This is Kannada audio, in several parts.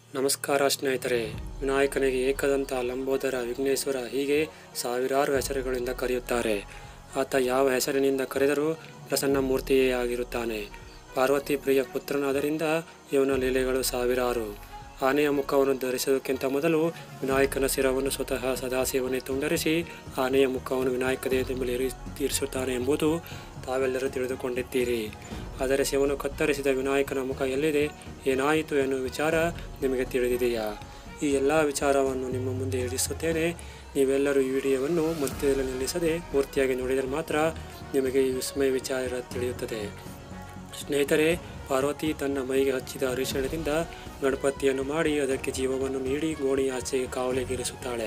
ನಮಸ್ಕಾರ ಸ್ನೇಹಿತರೆ ವಿನಾಯಕನಿಗೆ ಏಕದಂತ ಲಂಬೋದರ ವಿಘ್ನೇಶ್ವರ ಹೀಗೆ ಸಾವಿರಾರು ಹೆಸರುಗಳಿಂದ ಕರೆಯುತ್ತಾರೆ ಆತ ಯಾವ ಹೆಸರಿನಿಂದ ಕರೆದರೂ ಪ್ರಸನ್ನ ಮೂರ್ತಿಯೇ ಆಗಿರುತ್ತಾನೆ ಪಾರ್ವತಿ ಪ್ರಿಯ ಪುತ್ರನಾದ್ದರಿಂದ ಇವನ ಲೀಲೆಗಳು ಸಾವಿರಾರು ಆನೆಯ ಮುಖವನ್ನು ಧರಿಸುವುದಕ್ಕಿಂತ ಮೊದಲು ವಿನಾಯಕನ ಶಿರವನ್ನು ಸ್ವತಃ ಸದಾಶಿವನೇ ತುಂಡರಿಸಿ ಆನೆಯ ಮುಖವನ್ನು ವಿನಾಯಕ ದೇಹದ ಮೇಲೆ ಇರಿ- ಇರಿಸುತ್ತಾನೆ ಎಂಬುದು ತಾವೆಲ್ಲರೂ ತಿಳಿದುಕೊಂಡಿದ್ದೀರಿ ಆದರೆ ಶಿವನು ಕತ್ತರಿಸಿದ ವಿನಾಯಕನ ಮುಖ ಎಲ್ಲಿದೆ ಏನಾಯಿತು ಎನ್ನುವ ವಿಚಾರ ನಿಮಗೆ ತಿಳಿದಿದೆಯಾ ಈ ಎಲ್ಲ ವಿಚಾರವನ್ನು ನಿಮ್ಮ ಮುಂದೆ ಇಳಿಸುತ್ತೇನೆ ನೀವೆಲ್ಲರೂ ಈ ವಿಡಿಯೋವನ್ನು ಮಧ್ಯದಲ್ಲಿ ನಿಲ್ಲಿಸದೆ ಪೂರ್ತಿಯಾಗಿ ನೋಡಿದರೆ ಮಾತ್ರ ನಿಮಗೆ ಈ ವಿಸ್ಮಯ ವಿಚಾರ ತಿಳಿಯುತ್ತದೆ ಸ್ನೇಹಿತರೆ ಪಾರ್ವತಿ ತನ್ನ ಮೈಗೆ ಹಚ್ಚಿದ ಅರಿಶಿಣದಿಂದ ಗಣಪತಿಯನ್ನು ಮಾಡಿ ಅದಕ್ಕೆ ಜೀವವನ್ನು ನೀಡಿ ಗೋಣಿ ಆಚೆಗೆ ಕಾವಲಿಗಿರಿಸುತ್ತಾಳೆ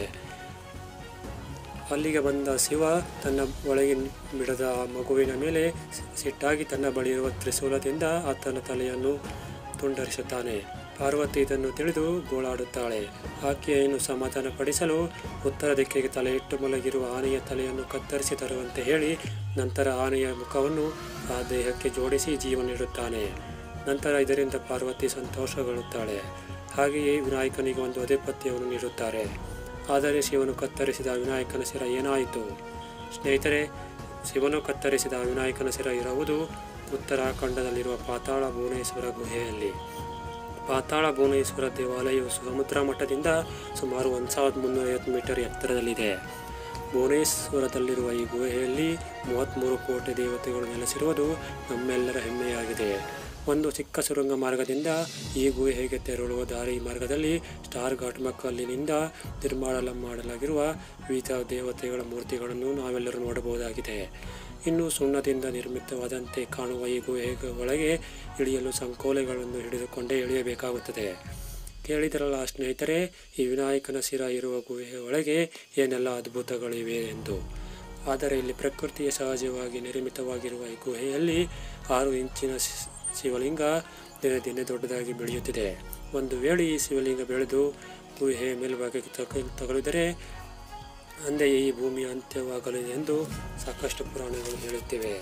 ಅಲ್ಲಿಗೆ ಬಂದ ಶಿವ ತನ್ನ ಒಳಗೆ ಬಿಡದ ಆ ಮಗುವಿನ ಮೇಲೆ ಸಿ- ಸಿಟ್ಟಾಗಿ ತನ್ನ ಬಳಿ ಇರುವ ತ್ರಿಶೂಲದಿಂದ ಆತನ ತಲೆಯನ್ನು ತುಂಡರಿಸುತ್ತಾನೆ ಪಾರ್ವತಿ ಇದನ್ನು ತಿಳಿದು ಗೋಳಾಡುತ್ತಾಳೆ ಆಕೆಯನ್ನು ಸಮಾಧಾನಪಡಿಸಲು ಉತ್ತರ ದಿಕ್ಕಿಗೆ ತಲೆ ಇಟ್ಟು ಮಲಗಿರುವ ಆನೆಯ ತಲೆಯನ್ನು ಕತ್ತರಿಸಿ ತರುವಂತೆ ಹೇಳಿ ನಂತರ ಆನೆಯ ಮುಖವನ್ನು ಆ ದೇಹಕ್ಕೆ ಜೋಡಿಸಿ ಜೀವ ನೀಡುತ್ತಾನೆ ನಂತರ ಇದರಿಂದ ಪಾರ್ವತಿ ಸಂತೋಷಗೊಳ್ಳುತ್ತಾಳೆ ಹಾಗೆಯೇ ವಿನಾಯಕನಿಗೆ ಒಂದು ಅಧಿಪತ್ಯವನ್ನು ನೀಡುತ್ತಾರೆ ಆದರೆ ಶಿವನು ಕತ್ತರಿಸಿದ ವಿನಾಯಕನ ಶಿರ ಏನಾಯಿತು ಸ್ನೇಹಿತರೆ ಶಿವನು ಕತ್ತರಿಸಿದ ವಿನಾಯಕನ ಶಿರ ಇರುವುದು ಉತ್ತರಾಖಂಡದಲ್ಲಿರುವ ಪಾತಾಳ ಭುವನೇಶ್ವರ ಗುಹೆಯಲ್ಲಿ ಪಾತಾಳ ಭುವನೇಶ್ವರ ದೇವಾಲಯವು ಸಮುದ್ರ ಮಟ್ಟದಿಂದ ಸುಮಾರು ಒಂದು ಸಾವಿರದ ಮುನ್ನೂರೈವತ್ತು ಮೀಟರ್ ಎತ್ತರದಲ್ಲಿದೆ ಭುವನೇಶ್ವರದಲ್ಲಿರುವ ಈ ಗುಹೆಯಲ್ಲಿ ಮೂವತ್ತ್ಮೂರು ಕೋಟಿ ದೇವತೆಗಳು ನೆಲೆಸಿರುವುದು ನಮ್ಮೆಲ್ಲರ ಹೆಮ್ಮೆಯಾಗಿದೆ ಒಂದು ಚಿಕ್ಕ ಸುರಂಗ ಮಾರ್ಗದಿಂದ ಈ ಗುಹೆಗೆ ತೆರಳುವ ದಾರಿ ಮಾರ್ಗದಲ್ಲಿ ಸ್ಟಾರ್ ಘಾಟ್ ಮಕ್ಕಲ್ಲಿನಿಂದ ನಿರ್ಮಾಣ ಮಾಡಲಾಗಿರುವ ವಿವಿಧ ದೇವತೆಗಳ ಮೂರ್ತಿಗಳನ್ನು ನಾವೆಲ್ಲರೂ ನೋಡಬಹುದಾಗಿದೆ ಇನ್ನು ಸುಣ್ಣದಿಂದ ನಿರ್ಮಿತವಾದಂತೆ ಕಾಣುವ ಈ ಗುಹೆಗೆ ಒಳಗೆ ಇಳಿಯಲು ಸಂಕೋಲೆಗಳನ್ನು ಹಿಡಿದುಕೊಂಡೇ ಇಳಿಯಬೇಕಾಗುತ್ತದೆ ಕೇಳಿದರಲ್ಲ ಸ್ನೇಹಿತರೆ ಈ ವಿನಾಯಕನ ಶಿರ ಇರುವ ಗುಹೆಯ ಒಳಗೆ ಏನೆಲ್ಲ ಅದ್ಭುತಗಳಿವೆ ಎಂದು ಆದರೆ ಇಲ್ಲಿ ಪ್ರಕೃತಿಯ ಸಹಜವಾಗಿ ನಿರ್ಮಿತವಾಗಿರುವ ಈ ಗುಹೆಯಲ್ಲಿ ಆರು ಇಂಚಿನ ಶಿ- ಶಿವಲಿಂಗ ದಿನ ದಿನ ದೊಡ್ಡದಾಗಿ ಬೆಳೆಯುತ್ತಿದೆ ಒಂದು ವೇಳೆ ಈ ಶಿವಲಿಂಗ ಬೆಳೆದು ಗುಹೆಯ ಮೇಲ್ಭಾಗಕ್ಕೆ ತಗ ತಗುಲಿದರೆ ಅಂದೇ ಈ ಭೂಮಿಯ ಅಂತ್ಯವಾಗಲಿದೆ ಎಂದು ಸಾಕಷ್ಟು ಪುರಾಣಗಳು ಹೇಳುತ್ತಿವೆ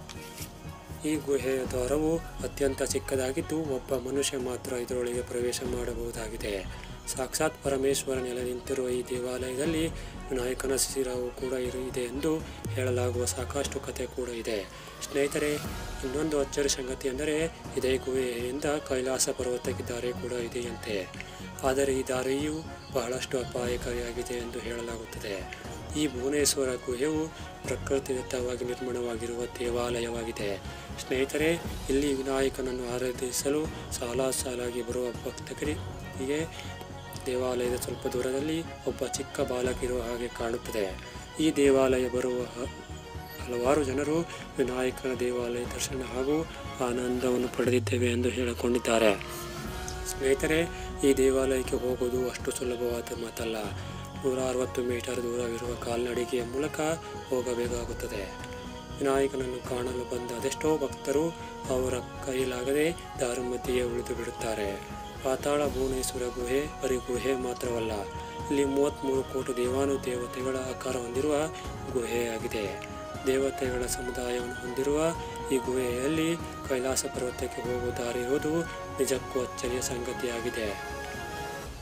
ಈ ಗುಹೆಯ ದ್ವಾರವು ಅತ್ಯಂತ ಚಿಕ್ಕದಾಗಿದ್ದು ಒಬ್ಬ ಮನುಷ್ಯ ಮಾತ್ರ ಇದರೊಳಗೆ ಪ್ರವೇಶ ಮಾಡಬಹುದಾಗಿದೆ ಸಾಕ್ಷಾತ್ ಪರಮೇಶ್ವರ ನೆಲೆ ನಿಂತಿರುವ ಈ ದೇವಾಲಯದಲ್ಲಿ ವಿನಾಯಕನ ಶಿರವು ಕೂಡ ಇರು ಇದೆ ಎಂದು ಹೇಳಲಾಗುವ ಸಾಕಷ್ಟು ಕಥೆ ಕೂಡ ಇದೆ ಸ್ನೇಹಿತರೆ ಇನ್ನೊಂದು ಅಚ್ಚರಿ ಸಂಗತಿ ಎಂದರೆ ಇದೇ ಗುಹೆಯಿಂದ ಕೈಲಾಸ ಪರ್ವತಕ್ಕೆ ದಾರಿ ಕೂಡ ಇದೆಯಂತೆ ಆದರೆ ಈ ದಾರಿಯು ಬಹಳಷ್ಟು ಅಪಾಯಕಾರಿಯಾಗಿದೆ ಎಂದು ಹೇಳಲಾಗುತ್ತದೆ ಈ ಭುವನೇಶ್ವರ ಗುಹೆಯು ಪ್ರಕೃತಿದತ್ತವಾಗಿ ನಿರ್ಮಾಣವಾಗಿರುವ ದೇವಾಲಯವಾಗಿದೆ ಸ್ನೇಹಿತರೆ ಇಲ್ಲಿ ವಿನಾಯಕನನ್ನು ಆರಾಧಿಸಲು ಸಾಲ ಸಾಲಾಗಿ ಬರುವ ಭಕ್ತರಿಗೆ ದೇವಾಲಯದ ಸ್ವಲ್ಪ ದೂರದಲ್ಲಿ ಒಬ್ಬ ಚಿಕ್ಕ ಬಾಲಕ ಇರುವ ಹಾಗೆ ಕಾಣುತ್ತದೆ ಈ ದೇವಾಲಯ ಬರುವ ಹ- ಹಲವಾರು ಜನರು ವಿನಾಯಕನ ದೇವಾಲಯ ದರ್ಶನ ಹಾಗೂ ಆನಂದವನ್ನು ಪಡೆದಿದ್ದೇವೆ ಎಂದು ಹೇಳಿಕೊಂಡಿದ್ದಾರೆ ಸ್ನೇಹಿತರೆ ಈ ದೇವಾಲಯಕ್ಕೆ ಹೋಗೋದು ಅಷ್ಟು ಸುಲಭವಾದ ಮಾತಲ್ಲ ನೂರ ಅರವತ್ತು ಮೀಟರ್ ದೂರವಿರುವ ಕಾಲ್ನಡಿಗೆಯ ಮೂಲಕ ಹೋಗಬೇಕಾಗುತ್ತದೆ ವಿನಾಯಕನನ್ನು ಕಾಣಲು ಬಂದ ಅದೆಷ್ಟೋ ಭಕ್ತರು ಅವರ ಕೈಲಾಗದೆ ದಾರಿ ಮಧ್ಯೆಯೇ ಉಳಿದು ಬಿಡುತ್ತಾರೆ ಪಾತಾಳ ಭುವನೇಶ್ವರ ಗುಹೆ ಬರೀ ಗುಹೆ ಮಾತ್ರವಲ್ಲ ಇಲ್ಲಿ ಮೂವತ್ತ್ಮೂರು ಕೋಟಿ ದೇವಾನು ದೇವತೆಗಳ ಆಕಾರ ಹೊಂದಿರುವ ಗುಹೆಯಾಗಿದೆ ದೇವತೆಗಳ ಸಮುದಾಯವನ್ನು ಹೊಂದಿರುವ ಈ ಗುಹೆಯಲ್ಲಿ ಕೈಲಾಸ ಪರ್ವತಕ್ಕೆ ಹೋಗುವ ದಾರಿ ಇರುವುದು ನಿಜಕ್ಕೂ ಅಚ್ಚರಿಯ ಸಂಗತಿಯಾಗಿದೆ